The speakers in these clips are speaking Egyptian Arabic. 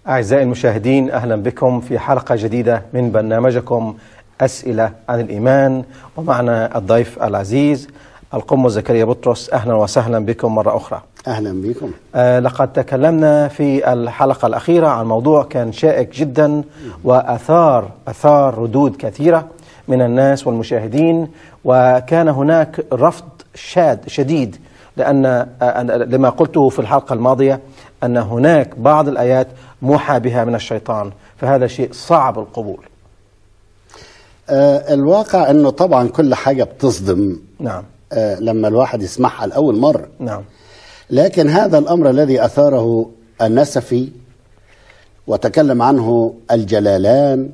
أعزائي المشاهدين أهلا بكم في حلقة جديدة من برنامجكم أسئلة عن الإيمان ومعنا الضيف العزيز القم زكريا بطرس أهلا وسهلا بكم مرة أخرى اهلا بكم آه، لقد تكلمنا في الحلقة الأخيرة عن موضوع كان شائك جدا وأثار أثار ردود كثيرة من الناس والمشاهدين وكان هناك رفض شاد شديد لأن آه، لما قلته في الحلقة الماضية أن هناك بعض الآيات موحى بها من الشيطان فهذا شيء صعب القبول آه الواقع انه طبعا كل حاجه بتصدم نعم آه لما الواحد يسمعها لاول مره نعم لكن هذا الامر الذي اثاره النسفي وتكلم عنه الجلالان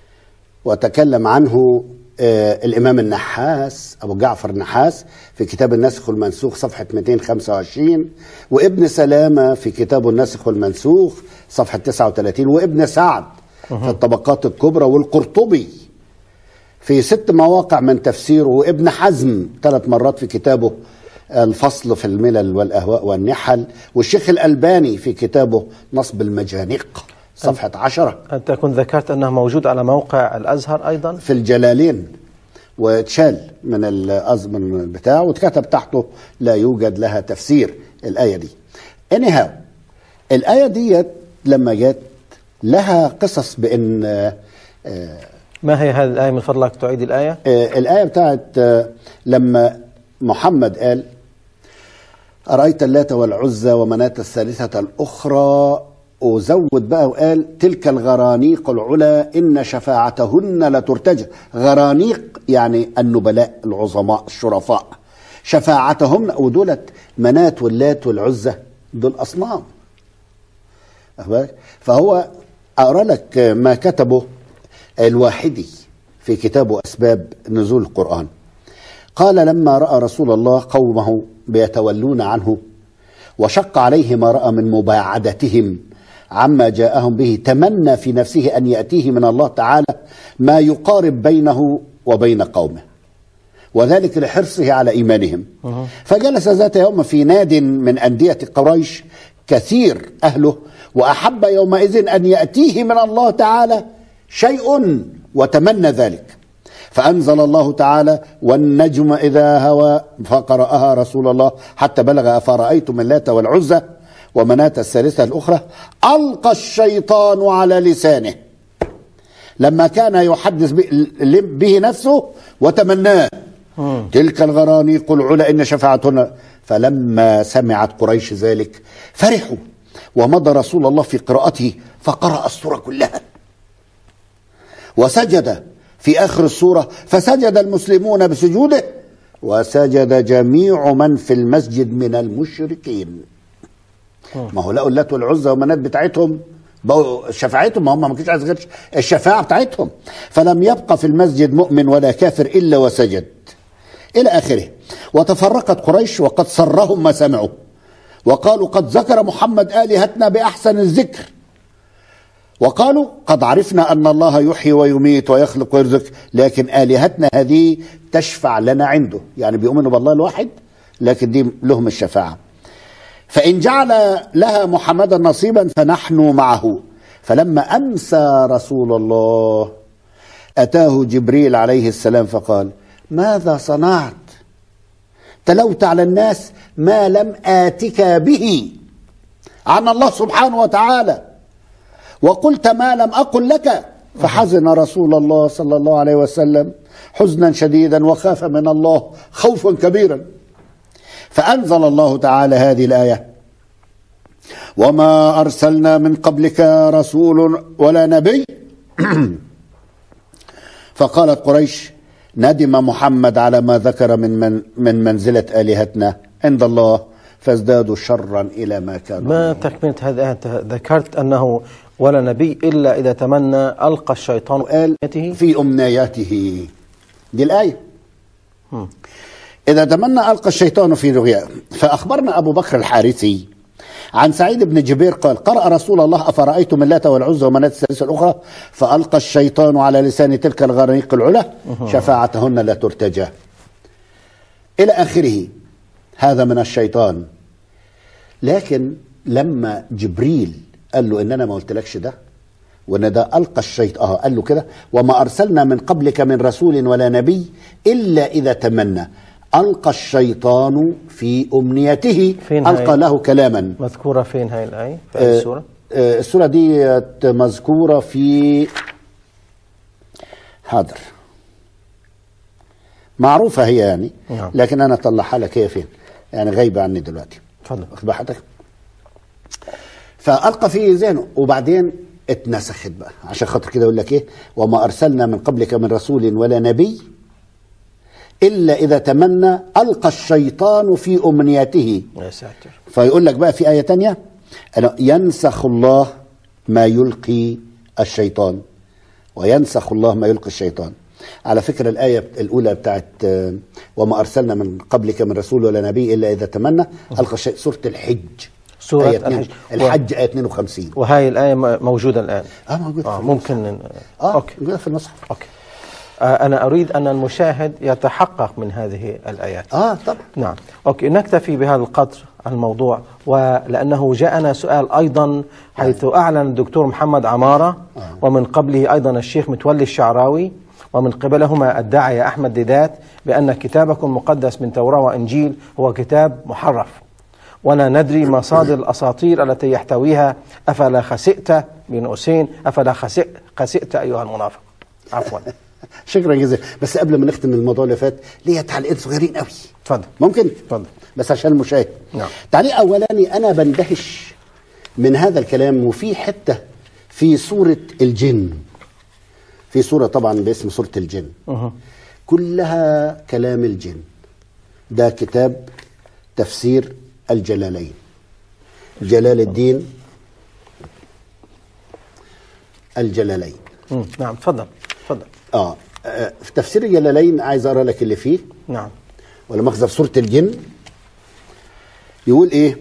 وتكلم عنه آه الامام النحاس ابو جعفر النحاس في كتاب الناسخ والمنسوخ صفحه 225 وابن سلامه في كتابه الناسخ والمنسوخ صفحه 39 وابن سعد في الطبقات الكبرى والقرطبي في ست مواقع من تفسيره وابن حزم ثلاث مرات في كتابه الفصل في الملل والأهواء والنحل والشيخ الألباني في كتابه نصب المجانيق صفحة عشرة أنت كنت ذكرت أنه موجود على موقع الأزهر أيضا في الجلالين واتشال من الأز من البتاع واتكتب تحته لا يوجد لها تفسير الآية دي anyhow الآية دي لما جت لها قصص بأن آه، آه، ما هي هذه الآية من فضلك تعيد الآية آه، الآية بتاعت آه، لما محمد قال أرأيت اللات والعزى ومناة الثالثة الأخرى وزود بقى وقال تلك الغرانيق العلا إن شفاعتهن لترتجى غرانيق يعني النبلاء العظماء الشرفاء شفاعتهن ودولت مناة واللات والعزى دول أصنام أخبرك؟ فهو أقرأ لك ما كتبه الواحدي في كتابه أسباب نزول القرآن قال لما رأى رسول الله قومه بيتولون عنه وشق عليه ما رأى من مباعدتهم عما جاءهم به تمنى في نفسه أن يأتيه من الله تعالى ما يقارب بينه وبين قومه وذلك لحرصه على إيمانهم فجلس ذات يوم في ناد من أندية قريش كثير أهله وأحب يومئذ أن يأتيه من الله تعالى شيء وتمنى ذلك فأنزل الله تعالى والنجم إذا هوى فقرأها رسول الله حتى بلغ أفرأيتم اللات والعزى ومناة الثالثة الأخرى ألقى الشيطان على لسانه لما كان يحدث به- به نفسه وتمناه تلك الغرانيق العلا إن شفاعتنا فلما سمعت قريش ذلك فرحوا ومضى رسول الله في قراءته فقرأ السورة كلها وسجد في آخر السورة فسجد المسلمون بسجوده وسجد جميع من في المسجد من المشركين ما هو لقوا اللات والعزى والمنات بتاعتهم بقوا شفاعتهم ما هم ما كانش عايز غير الشفاعة بتاعتهم فلم يبقى في المسجد مؤمن ولا كافر إلا وسجد إلى آخره وتفرقت قريش وقد سرهم ما سمعوا وقالوا قد ذكر محمد آلهتنا بأحسن الذكر وقالوا قد عرفنا أن الله يحيي ويميت ويخلق ويرزق لكن آلهتنا هذه تشفع لنا عنده يعني بيؤمنوا بالله الواحد لكن دي لهم الشفاعة فإن جعل لها محمدا نصيبا فنحن معه فلما أمسى رسول الله أتاه جبريل عليه السلام فقال ماذا صنعت تلوت على الناس ما لم آتك به عن الله سبحانه وتعالى وقلت ما لم أقل لك فحزن رسول الله صلى الله عليه وسلم حزنا شديدا وخاف من الله خوفا كبيرا فأنزل الله تعالى هذه الآية وما أرسلنا من قبلك رسول ولا نبي فقالت قريش ندم محمد على ما ذكر من من, من منزلة آلهتنا عند الله فازدادوا شرا إلى ما كانوا ما عليه. تكملة هذه الآية أنت ذكرت أنه ولا نبي إلا إذا تمنى ألقى الشيطان قال آياته في أمنياته دي الآية إذا تمنى ألقى الشيطان في رؤيا فأخبرنا أبو بكر الحارثي عن سعيد بن جبير قال قرأ رسول الله أفرأيتم اللات والعزى ومناة الثالثة الأخرى فألقى الشيطان على لسان تلك الغرانيق العلا شفاعتهن لا ترتجى إلى آخره هذا من الشيطان لكن لما جبريل قال له ان انا ما قلتلكش ده وان ده القى الشيطان اه قال له كده وما ارسلنا من قبلك من رسول ولا نبي الا اذا تمنى القى الشيطان في امنيته فين هاي؟ القى له كلاما مذكورة فين هاي الآية في هاي السورة آه، السورة دي مذكورة في حاضر معروفة هي يعني نعم. لكن أنا أطلعها لك هي فين يعني غايبة عني دلوقتي تفضل واخد بال حضرتك فألقى في ذهنه وبعدين اتنسخت بقى عشان خاطر كده يقول لك ايه وما ارسلنا من قبلك من رسول ولا نبي الا اذا تمنى القى الشيطان في امنيته يا ساتر فيقول لك بقى في آية تانية أنا- ينسخ الله ما يلقي الشيطان وينسخ الله ما يلقي الشيطان على فكرة الآية الأولى بتاعت آه، وما أرسلنا من قبلك من رسول ولا نبي إلا إذا تمنى ألقى الشيء سورة الحج سورة آية اتنين- الحج. الحج آية 52 وهاي الآية م- موجودة الآن اه موجود آه في ممكن ن- اه أوكي موجودة في المصحف أوكي آه أنا أريد أن المشاهد يتحقق من هذه الآيات اه طبعا نعم أوكي نكتفي بهذا القدر عن الموضوع ولأنه جاءنا سؤال أيضا حيث أعلن الدكتور محمد عمارة ومن قبله أيضا الشيخ متولي الشعراوي ومن قبلهما الداعية أحمد ديدات بأن كتابكم المقدس من توراة وإنجيل هو كتاب محرف ولا ندري مصادر الأساطير التي يحتويها أفلا خسئت بن أسين أفلا خسئ خسئت أيها المنافق عفوا شكرا جزيلا بس قبل ما نختم الموضوع اللي فات ليا تعليقين صغيرين قوي تفضل ممكن اتفضل. بس عشان المشاهد نعم. تعليق اولاني انا بندهش من هذا الكلام وفي حته في سوره الجن في سوره طبعا باسم سوره الجن أها. كلها كلام الجن ده كتاب تفسير الجلالين جلال الدين الجلالين مم. نعم تفضل تفضل اه آه، في تفسير الجلالين عايز اقرا لك اللي فيه نعم ولا مؤاخذة في سورة الجن يقول ايه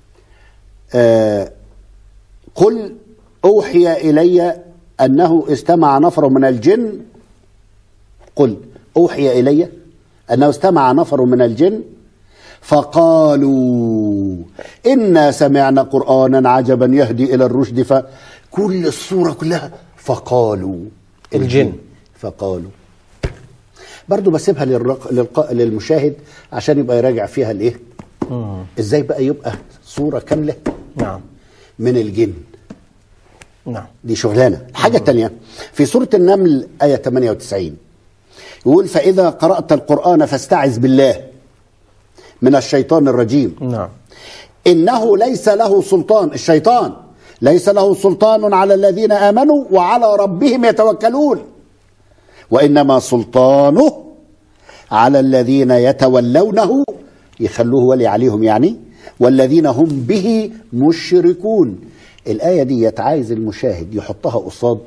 آه قل اوحي الي انه استمع نفر من الجن قل اوحي الي انه استمع نفر من الجن فقالوا انا سمعنا قرانا عجبا يهدي الى الرشد فكل الصوره كلها فقالوا الجن. فقالوا برضو بسيبها للرق... للق... للمشاهد عشان يبقى يراجع فيها الايه مم. ازاي بقى يبقى صورة كاملة نعم من الجن نعم دي شغلانة الحاجة التانية في سورة النمل آية 98 يقول فإذا قرأت القرآن فاستعذ بالله من الشيطان الرجيم نعم إنه ليس له سلطان الشيطان ليس له سلطان على الذين آمنوا وعلى ربهم يتوكلون وإنما سلطانه على الذين يتولونه يخلوه ولي عليهم يعني والذين هم به مشركون الآية دي عايز المشاهد يحطها قصاد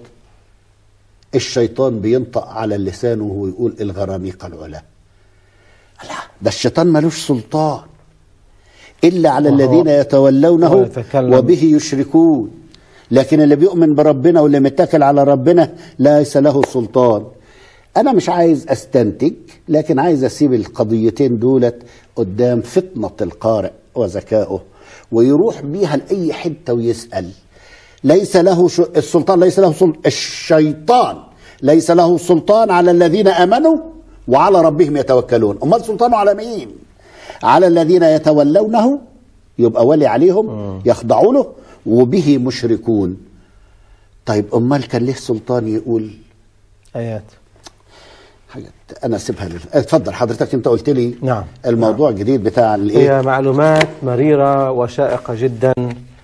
الشيطان بينطق على لسانه ويقول الغرانيق العلا لا ده الشيطان ملوش سلطان إلا على وهو- الذين يتولونه ويتكلم. وبه يشركون لكن اللي بيؤمن بربنا واللي متكل على ربنا ليس له سلطان أنا مش عايز أستنتج لكن عايز أسيب القضيتين دولت قدام فطنة القارئ وذكائه ويروح بيها لأي حتة ويسأل ليس له ش... السلطان ليس له سلطان الشيطان ليس له سلطان على الذين امنوا وعلى ربهم يتوكلون امال سلطانه على مين على الذين يتولونه يبقى ولي عليهم يخضعوا له وبه مشركون طيب امال كان ليه سلطان يقول آيات حاجة انا اسيبها لل... اتفضل حضرتك انت قلت لي نعم. الموضوع الجديد بتاع الايه هي معلومات مريرة وشائقة جدا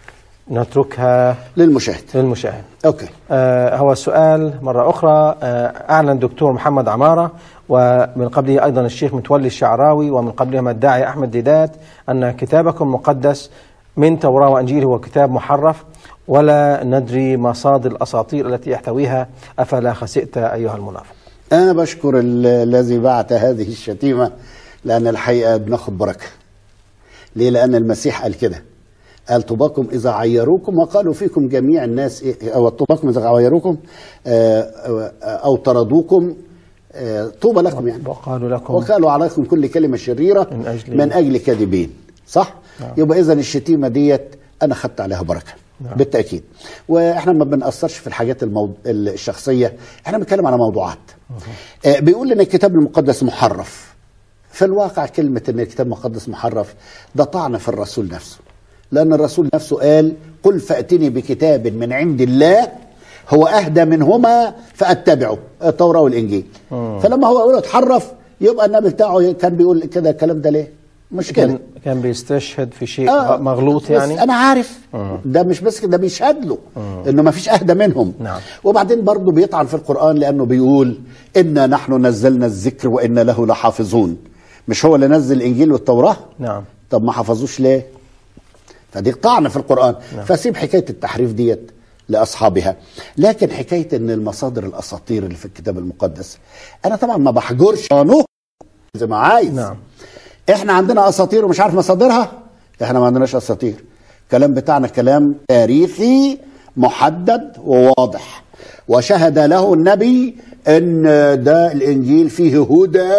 نتركها للمشاهد للمشاهد اوكي آه هو السؤال مرة أخرى آه أعلن الدكتور محمد عمارة ومن قبله أيضا الشيخ متولي الشعراوي ومن قبلهما الداعي أحمد ديدات أن كتابكم المقدس من توراة وأنجيل هو كتاب محرف ولا ندري مصادر الأساطير التي يحتويها أفلا خسئت أيها المنافق أنا بشكر ال- الذي بعت هذه الشتيمة لأن الحقيقة بناخد بركة. ليه؟ لأن المسيح قال كده. قال طوباكم إذا عيروكم وقالوا فيكم جميع الناس إيه- أو طوباكم إذا عيروكم آه، آه، أو طردوكم آه، طوبى لكم يعني. وقالوا لكم وقالوا عليكم كل كلمة شريرة من أجل- من أجل كاذبين. صح؟ نعم. يبقى إذا الشتيمة ديت أنا خدت عليها بركة. بالتاكيد واحنا ما بنأثرش في الحاجات الموض... الشخصيه احنا بنتكلم على موضوعات آه بيقول ان الكتاب المقدس محرف في الواقع كلمه ان الكتاب المقدس محرف ده طعن في الرسول نفسه لان الرسول نفسه قال قل فاتني بكتاب من عند الله هو اهدى منهما فاتبعه التوراه والانجيل فلما هو يقول اتحرف يبقى النبي بتاعه كان بيقول كده الكلام ده ليه مشكله كان كان بيستشهد في شيء آه مغلوط بس يعني انا عارف ده مش بس كده ده بيشهد له انه ما فيش اهدى منهم نعم. وبعدين برضه بيطعن في القران لانه بيقول انا نحن نزلنا الذكر وانا له لحافظون مش هو اللي نزل الانجيل والتوراه نعم طب ما حفظوش ليه فدي طعن في القران نعم. فسيب حكايه التحريف ديت لاصحابها لكن حكايه ان المصادر الاساطير اللي في الكتاب المقدس انا طبعا ما بحجرش قانون زي ما عايز نعم. احنا عندنا اساطير ومش عارف مصادرها احنا ما عندناش اساطير الكلام بتاعنا كلام تاريخي محدد وواضح وشهد له النبي ان ده الانجيل فيه هدى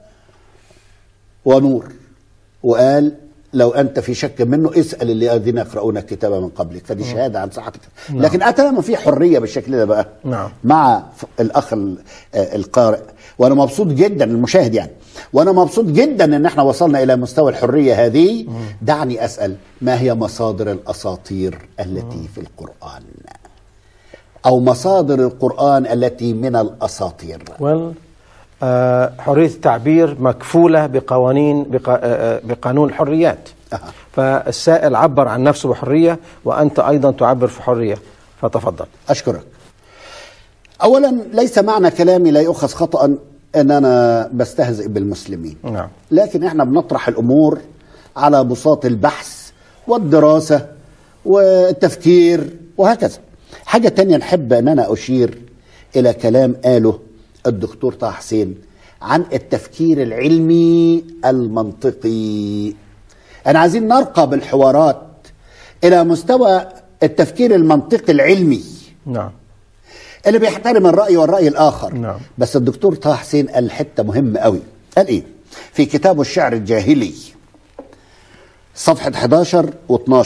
ونور وقال لو انت في شك منه اسال الذين يقرؤون الكتاب من قبلك فدي شهاده عن صحه نعم. لكن اتى لما في حريه بالشكل ده بقى نعم. مع ف- الاخ ال- آه القارئ وانا مبسوط جدا المشاهد يعني وانا مبسوط جدا ان احنا وصلنا الى مستوى الحريه هذه دعني اسال ما هي مصادر الاساطير التي في القران او مصادر القران التي من الاساطير وال آه، حرية التعبير مكفولة بقوانين بق... آه، آه، بقانون الحريات أها. فالسائل عبر عن نفسه بحرية وأنت أيضا تعبر في حرية فتفضل أشكرك أولا ليس معنى كلامي لا يؤخذ خطأ أن أنا بستهزئ بالمسلمين نعم لكن احنا بنطرح الأمور على بساط البحث والدراسة والتفكير وهكذا حاجة تانية نحب أن أنا أشير إلى كلام قاله الدكتور طه حسين عن التفكير العلمي المنطقي أنا عايزين نرقى بالحوارات إلى مستوى التفكير المنطقي العلمي نعم اللي بيحترم الرأي والرأي الآخر نعم. بس الدكتور طه حسين قال حتة مهمة قوي قال إيه في كتابه الشعر الجاهلي صفحة 11 و12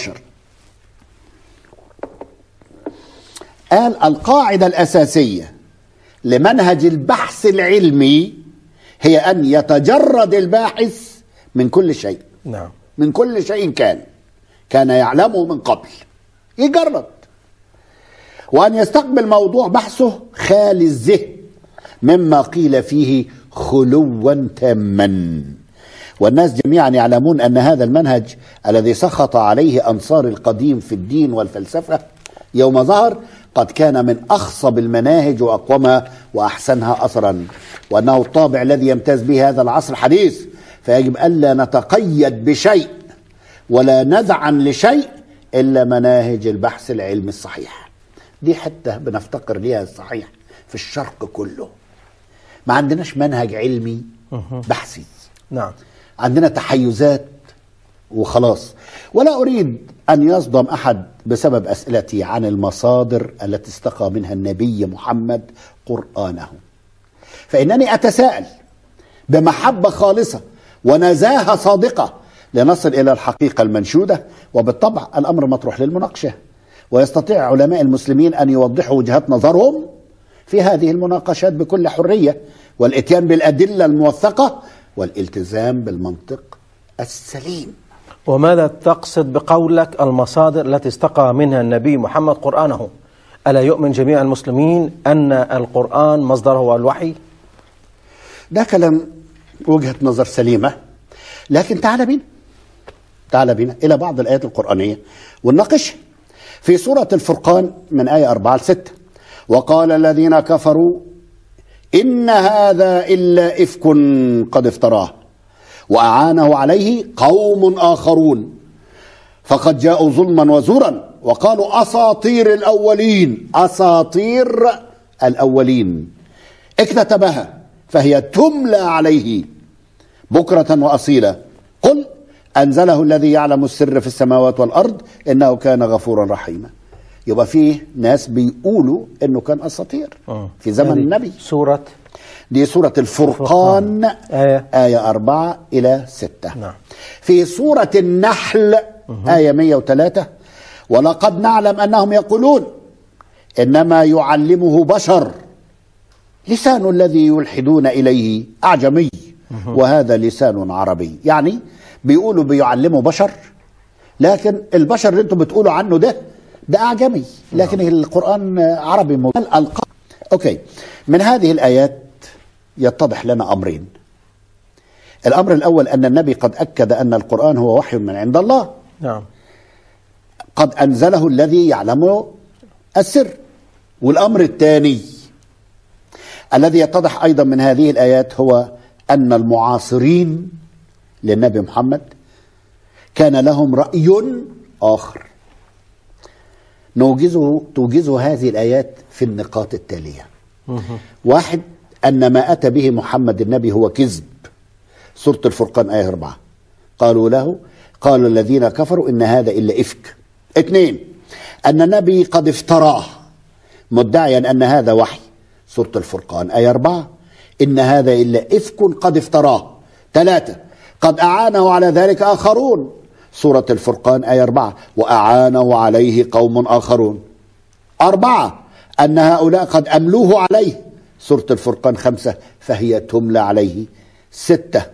قال القاعدة الأساسية لمنهج البحث العلمي هي أن يتجرد الباحث من كل شيء نعم من كل شيء كان كان يعلمه من قبل يجرد وأن يستقبل موضوع بحثه خالي الذهن مما قيل فيه خلوا تاما والناس جميعا يعلمون أن هذا المنهج الذي سخط عليه أنصار القديم في الدين والفلسفة يوم ظهر قد كان من أخصب المناهج وأقومها وأحسنها أثرا وأنه الطابع الذي يمتاز به هذا العصر الحديث فيجب ألا نتقيد بشيء ولا نزعا لشيء إلا مناهج البحث العلمي الصحيح دي حتة بنفتقر ليها الصحيح في الشرق كله ما عندناش منهج علمي بحثي نعم عندنا تحيزات وخلاص ولا أريد أن يصدم أحد بسبب أسئلتي عن المصادر التي استقى منها النبي محمد قرآنه فإنني أتساءل بمحبة خالصة ونزاهة صادقة لنصل إلى الحقيقة المنشودة وبالطبع الأمر مطروح للمناقشة ويستطيع علماء المسلمين أن يوضحوا وجهات نظرهم في هذه المناقشات بكل حرية والإتيان بالأدلة الموثقة والالتزام بالمنطق السليم وماذا تقصد بقولك المصادر التي استقى منها النبي محمد قرآنه ألا يؤمن جميع المسلمين أن القرآن مصدره هو الوحي ده كلام وجهة نظر سليمة لكن تعال بينا تعال بينا إلى بعض الآيات القرآنية ونناقشها في سورة الفرقان من آية 4 ل 6 وقال الذين كفروا إن هذا إلا إفك قد افتراه وأعانه عليه قوم آخرون فقد جاءوا ظلما وزورا وقالوا أساطير الأولين أساطير الأولين اكتتبها فهي تملى عليه بكرة وأصيلا قل أنزله الذي يعلم السر في السماوات والأرض إنه كان غفورا رحيما يبقى فيه ناس بيقولوا إنه كان أساطير في زمن هذه النبي سورة دي سورة الفرقان آية. آية أربعة إلى ستة نعم. في سورة النحل آية 103 ولقد نعلم انهم يقولون انما يعلمه بشر لسان الذي يلحدون اليه اعجمي وهذا لسان عربي يعني بيقولوا بيعلموا بشر لكن البشر اللي انتم بتقولوا عنه ده ده اعجمي لكن القران عربي مبين. الألقاب اوكي من هذه الايات يتضح لنا امرين الامر الاول ان النبي قد اكد ان القران هو وحي من عند الله نعم قد انزله الذي يعلم السر والامر الثاني الذي يتضح ايضا من هذه الايات هو ان المعاصرين للنبي محمد كان لهم راي اخر نوجزه توجزه هذه الايات في النقاط التاليه واحد ان ما اتى به محمد النبي هو كذب سوره الفرقان ايه أربعة قالوا له قال الذين كفروا ان هذا الا افك اثنين ان النبي قد افتراه مدعيا ان هذا وحي سوره الفرقان ايه أربعة ان هذا الا افك قد افتراه ثلاثه قد اعانه على ذلك اخرون سوره الفرقان ايه أربعة واعانه عليه قوم اخرون أربعة أن هؤلاء قد أملوه عليه سورة الفرقان خمسة فهي تملى عليه ستة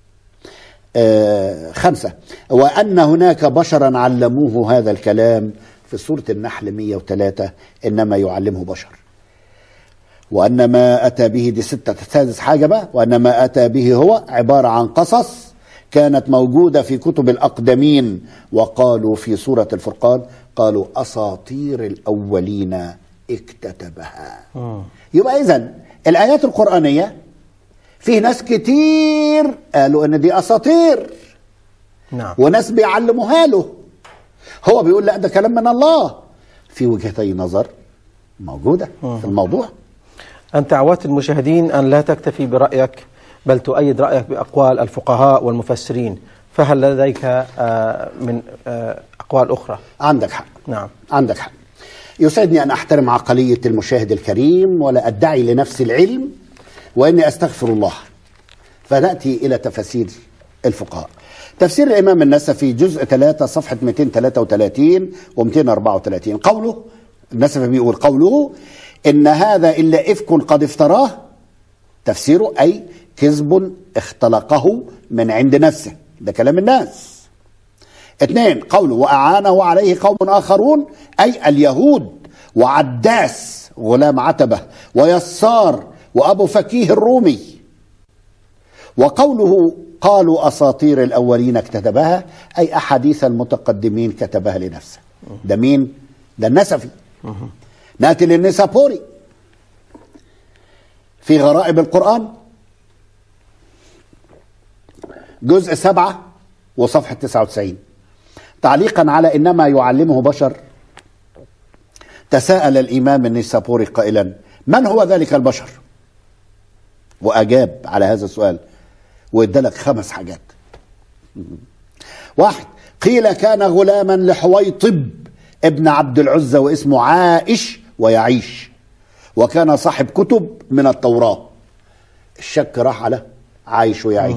آه خمسة وأن هناك بشرا علموه هذا الكلام في سورة النحل 103 إنما يعلمه بشر وأن ما أتى به دي ستة سادس حاجة بقى وأن ما أتى به هو عبارة عن قصص كانت موجودة في كتب الأقدمين وقالوا في سورة الفرقان قالوا أساطير الأولين اكتتبها يبقى إذن الآيات القرآنية في ناس كتير قالوا إن دي أساطير نعم وناس بيعلموها له هو بيقول لا ده كلام من الله في وجهتي نظر موجودة في الموضوع أنت عودت المشاهدين أن لا تكتفي برأيك بل تؤيد رأيك بأقوال الفقهاء والمفسرين فهل لديك آه، من آه، أقوال أخرى عندك حق نعم عندك حق يسعدني أن أحترم عقلية المشاهد الكريم ولا أدعي لنفسي العلم وإني أستغفر الله فنأتي إلى تفاسير الفقهاء تفسير الإمام النسفي جزء 3 صفحة 233 و 234 قوله النسفي بيقول قوله إن هذا إلا إفك قد افتراه تفسيره أي كذب اختلقه من عند نفسه ده كلام الناس اثنين قوله وأعانه عليه قوم آخرون أي اليهود وعداس غلام عتبة ويسار وأبو فكيه الرومي وقوله قالوا أساطير الأولين اكتتبها أي أحاديث المتقدمين كتبها لنفسه ده مين؟ ده النسفي نأتي للنسابوري في غرائب القرآن جزء سبعة وصفحة 99 تعليقا على إنما يعلمه بشر تساءل الإمام النيسابوري قائلا من هو ذلك البشر وأجاب على هذا السؤال وادالك خمس حاجات واحد قيل كان غلاما لحويطب ابن عبد العزة واسمه عائش ويعيش وكان صاحب كتب من التوراة الشك راح على عايش ويعيش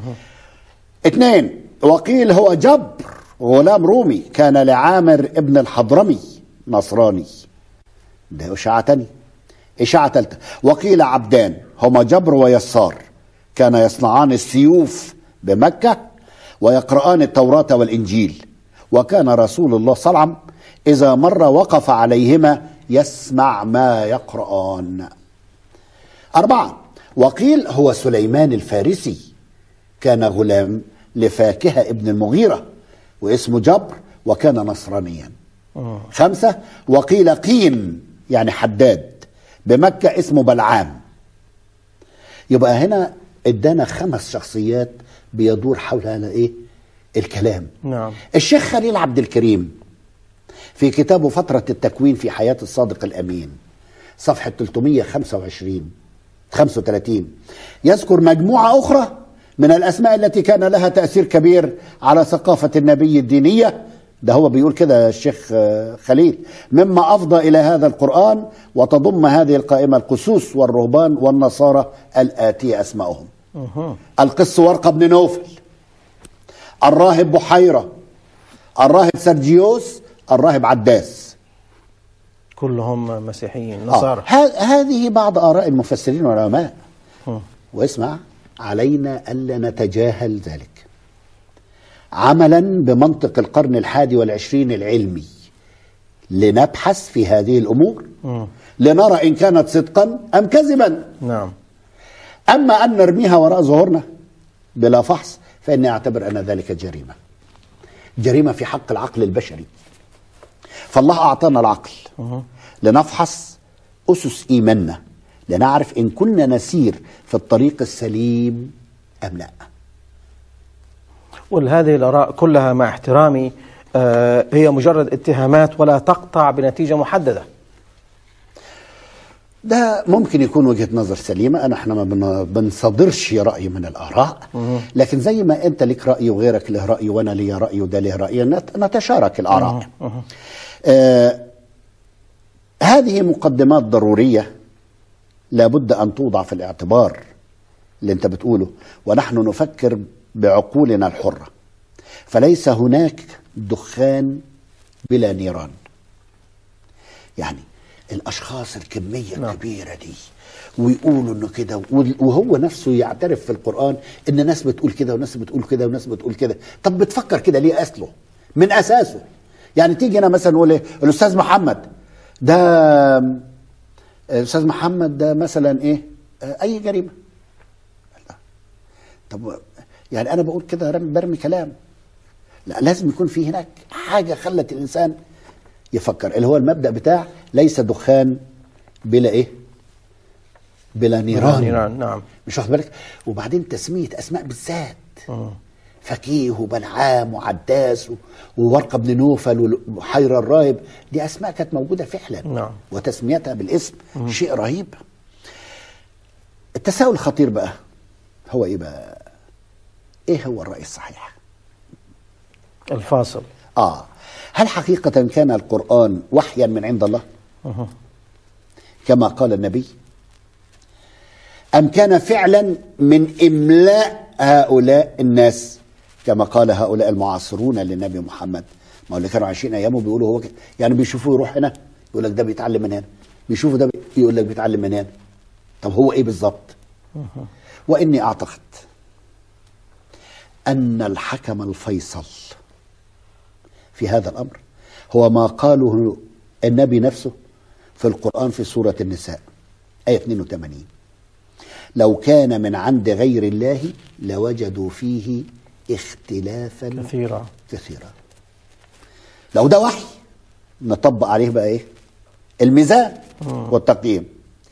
اثنين وقيل هو جبر غلام رومي كان لعامر ابن الحضرمي نصراني ده إشاعة تانية إشاعة ثالثة وقيل عبدان هما جبر ويسار كان يصنعان السيوف بمكة ويقرآن التوراة والإنجيل وكان رسول الله صلى الله عليه وسلم إذا مر وقف عليهما يسمع ما يقرآن أربعة وقيل هو سليمان الفارسي كان غلام لفاكهة ابن المغيرة واسمه جبر وكان نصرانيا خمسة وقيل قين يعني حداد بمكة اسمه بلعام يبقى هنا ادانا خمس شخصيات بيدور حول هذا ايه الكلام نعم الشيخ خليل عبد الكريم في كتابه فترة التكوين في حياة الصادق الأمين صفحة 325 35 يذكر مجموعة أخرى من الأسماء التي كان لها تأثير كبير على ثقافة النبي الدينية ده هو بيقول كده الشيخ آه، خليل مما أفضى إلى هذا القرآن وتضم هذه القائمة القسوس والرهبان والنصارى الآتية أسمائهم القس ورقة بن نوفل الراهب بحيرة الراهب سرجيوس الراهب عداس كلهم مسيحيين آه. نصارى ه- هذه بعض آراء المفسرين والعلماء مم. واسمع علينا ألا نتجاهل ذلك عملا بمنطق القرن الحادي والعشرين العلمي لنبحث في هذه الأمور مم. لنرى إن كانت صدقا أم كذبا نعم أما أن نرميها وراء ظهورنا بلا فحص فإني أعتبر أن ذلك جريمة جريمة في حق العقل البشري فالله أعطانا العقل لنفحص أسس إيماننا لنعرف إن كنا نسير في الطريق السليم أم لا وهذه الآراء كلها مع احترامي آه، هي مجرد اتهامات ولا تقطع بنتيجة محددة ده ممكن يكون وجهة نظر سليمة أنا احنا ما بن- بنصادرش رأي من الآراء لكن زي ما أنت لك رأي وغيرك له رأي وأنا لي رأي وده له رأي نت- نتشارك الآراء آه هذه مقدمات ضرورية لابد أن توضع في الاعتبار اللي أنت بتقوله ونحن نفكر بعقولنا الحرة فليس هناك دخان بلا نيران يعني الاشخاص الكميه نعم. الكبيره دي ويقولوا انه كده وهو نفسه يعترف في القران ان ناس بتقول كده وناس بتقول كده وناس بتقول كده طب بتفكر كده ليه اصله من اساسه يعني تيجي انا مثلا نقول ايه الاستاذ محمد ده الاستاذ محمد ده مثلا ايه آه، اي جريمه لا. طب يعني انا بقول كده رم- برمي كلام لا لازم يكون في هناك حاجه خلت الانسان يفكر اللي هو المبدا بتاع ليس دخان بلا ايه بلا نيران نيران نعم مش واخد بالك وبعدين تسميه اسماء بالذات فكيه وبلعام وعداس و- وورقه بن نوفل وحير الراهب دي اسماء كانت موجوده فعلا نعم. وتسميتها بالاسم شيء رهيب التساؤل الخطير بقى هو ايه بقى ايه هو الراي الصحيح الفاصل اه هل حقيقه كان القران وحيا من عند الله أها. كما قال النبي أم كان فعلا من إملاء هؤلاء الناس كما قال هؤلاء المعاصرون للنبي محمد ما هو اللي كانوا عايشين أيامه بيقولوا هو كده يعني بيشوفوه يروح هنا يقول لك ده بيتعلم من هنا بيشوفوا ده بي- يقول لك بيتعلم من هنا طب هو إيه بالظبط وإني أعتقد أن الحكم الفيصل في هذا الأمر هو ما قاله النبي نفسه في القرآن في سورة النساء آية 82 لو كان من عند غير الله لوجدوا فيه اختلافا كثيرة كثيرا لو ده وحي نطبق عليه بقى ايه الميزان والتقييم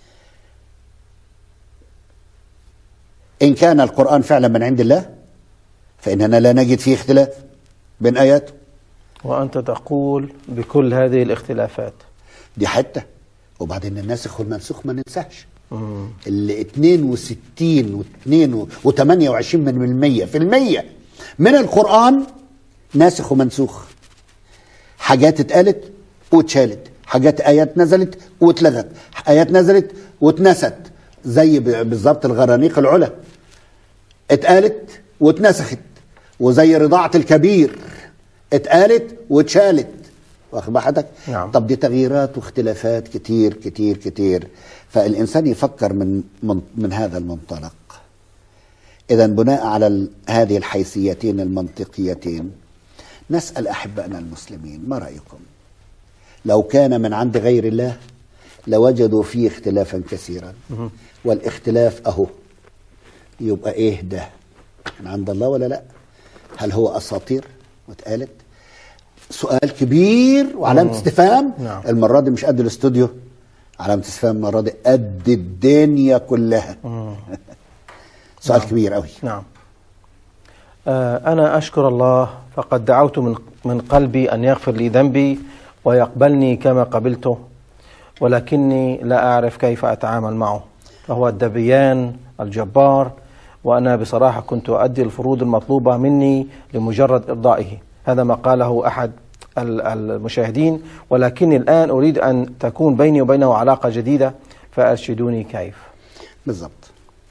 ان كان القرآن فعلا من عند الله فإننا لا نجد فيه اختلاف بين آياته وأنت تقول بكل هذه الاختلافات دي حته وبعدين الناسخ والمنسوخ ما ننساش مم. اللي 62 و2 و28 من المية في المية من القرآن ناسخ ومنسوخ حاجات اتقالت واتشالت حاجات آيات نزلت واتلغت آيات نزلت واتنست زي ب- بالظبط الغرانيق العلا اتقالت واتنسخت وزي رضاعة الكبير اتقالت واتشالت واخد بال حضرتك؟ نعم. طب دي تغييرات واختلافات كتير كتير كتير فالإنسان يفكر من من, من هذا المنطلق إذا بناء على ال- هذه الحيثيتين المنطقيتين نسأل أحبائنا المسلمين ما رأيكم لو كان من عند غير الله لوجدوا فيه اختلافا كثيرا والاختلاف أهو يبقى إيه ده من عند الله ولا لا هل هو أساطير واتقالت سؤال كبير وعلامة استفهام نعم. المرة دي مش قد الاستوديو علامة استفهام المرة دي قد الدنيا كلها سؤال كبير قوي نعم آه، أنا أشكر الله فقد دعوت من من قلبي أن يغفر لي ذنبي ويقبلني كما قبلته ولكني لا أعرف كيف أتعامل معه فهو الدبيان الجبار وأنا بصراحة كنت أؤدي الفروض المطلوبة مني لمجرد إرضائه هذا ما قاله أحد ال- المشاهدين ولكني الآن أريد أن تكون بيني وبينه علاقة جديدة فأرشدوني كيف بالظبط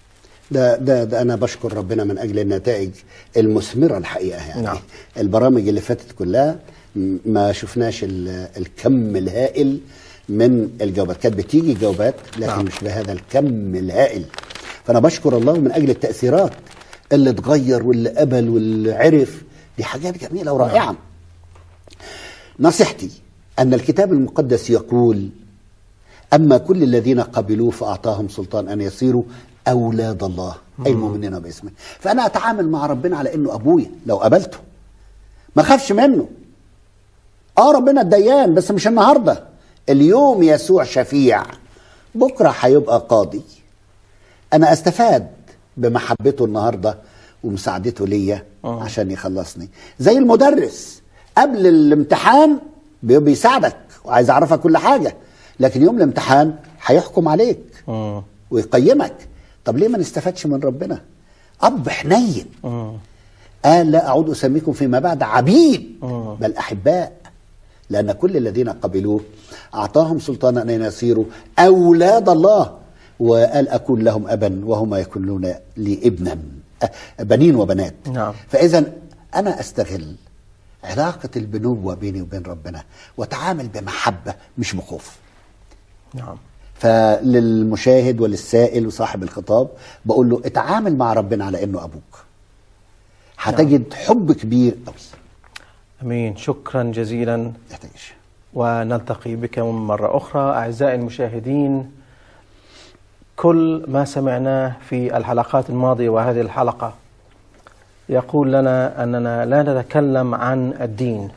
ده ده ده انا بشكر ربنا من اجل النتائج المثمره الحقيقه يعني نعم. البرامج اللي فاتت كلها م- ما شفناش ال- الكم الهائل من الجوابات كانت بتيجي جوابات لكن نعم. مش بهذا الكم الهائل فانا بشكر الله من اجل التاثيرات اللي اتغير واللي قبل واللي عرف دي حاجات جميله ورائعه نصيحتي ان الكتاب المقدس يقول اما كل الذين قبلوه فاعطاهم سلطان ان يصيروا اولاد الله اي المؤمنين باسمه فانا اتعامل مع ربنا على انه ابويا لو قبلته ما خافش منه اه ربنا الديان بس مش النهارده اليوم يسوع شفيع بكره هيبقى قاضي انا استفاد بمحبته النهارده ومساعدته ليا آه. عشان يخلصني زي المدرس قبل الامتحان بي- بيساعدك وعايز يعرفك كل حاجه لكن يوم الامتحان هيحكم عليك مم. ويقيمك طب ليه ما نستفادش من ربنا اب حنين مم. قال لا أعود أسميكم فيما بعد عبيد مم. بل أحباء لأن كل الذين قبلوه أعطاهم سلطانا أن يصيروا أولاد الله وقال أكون لهم أبا وهم يكونون لي ابنا أه، بنين وبنات نعم. فإذا أنا أستغل علاقة البنوة بيني وبين ربنا وأتعامل بمحبة مش بخوف نعم فللمشاهد وللسائل وصاحب الخطاب بقول له اتعامل مع ربنا على انه ابوك هتجد حب كبير قوي امين شكرا جزيلا يحتاجش ونلتقي بك مرة أخرى أعزائي المشاهدين كل ما سمعناه في الحلقات الماضية وهذه الحلقة يقول لنا أننا لا نتكلم عن الدين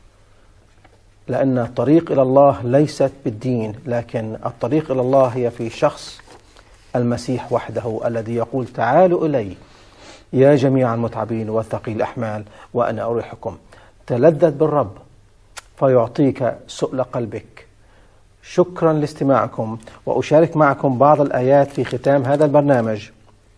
لأن الطريق إلى الله ليست بالدين لكن الطريق إلى الله هي في شخص المسيح وحده الذي يقول تعالوا إلي يا جميع المتعبين والثقيل الأحمال وأنا أريحكم تلذذ بالرب فيعطيك سؤل قلبك شكرا لاستماعكم وأشارك معكم بعض الآيات في ختام هذا البرنامج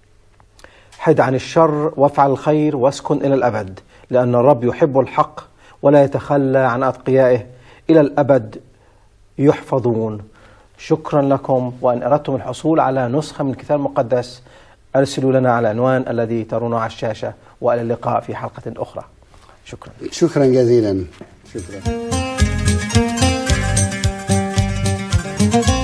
حد عن الشر وافعل الخير واسكن إلى الأبد لأن الرب يحب الحق ولا يتخلى عن أتقيائه إلى الأبد يحفظون شكرا لكم وإن أردتم الحصول على نسخة من الكتاب المقدس أرسلوا لنا على العنوان الذي ترونه على الشاشة وإلى اللقاء في حلقة أخرى شكرا شكرا جزيلا شكرا